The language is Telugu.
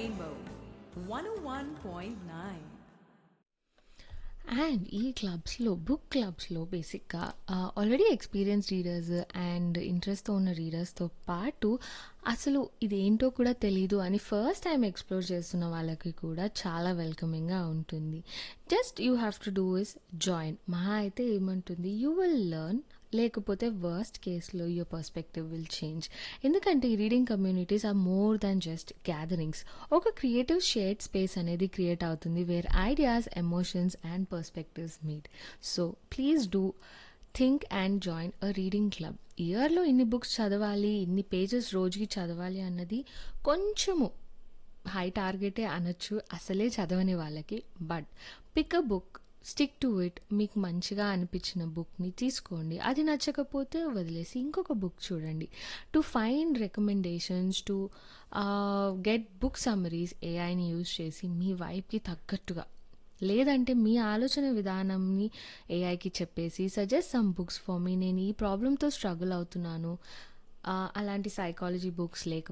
Rainbow 101.9. అండ్ ఈ క్లబ్స్లో బుక్ క్లబ్స్లో బేసిక్గా ఆల్రెడీ ఎక్స్పీరియన్స్ రీడర్స్ అండ్ ఇంట్రెస్ట్తో ఉన్న రీడర్స్తో పాటు అసలు ఇదేంటో కూడా తెలీదు అని ఫస్ట్ టైం ఎక్స్ప్లోర్ చేస్తున్న వాళ్ళకి కూడా చాలా వెల్కమింగ్గా ఉంటుంది just you have to do is join మహా అయితే ఏమంటుంది యూ విల్ లెర్న్ లేకపోతే వర్స్ట్ కేస్లో యువర్ పర్స్పెక్టివ్ విల్ చేంజ్ ఎందుకంటే ఈ reading communities are more than just gatherings ఒక క్రియేటివ్ షేడ్ స్పేస్ అనేది క్రియేట్ అవుతుంది where ideas emotions and perspectives meet so please do think and join a reading club ఇయర్లో ఇన్ని బుక్స్ చదవాలి ఇన్ని పేజెస్ రోజుకి చదవాలి అన్నది కొంచెము హై టార్గెటే అనొచ్చు అసలే చదవని వాళ్ళకి but pick a book stick to it మీకు మంచిగా అనిపించిన బుక్ని తీసుకోండి అది నచ్చకపోతే వదిలేసి ఇంకొక బుక్ చూడండి to find recommendations to get book summaries ఏఐని యూజ్ చేసి మీ వైబ్కి తగ్గట్టుగా లేదంటే మీ ఆలోచన విధానంని ఏఐకి చెప్పేసి suggest some books for me నేను ఈ ప్రాబ్లంతో స్ట్రగుల్ అవుతున్నాను అలాంటి సైకాలజీ బుక్స్ లేక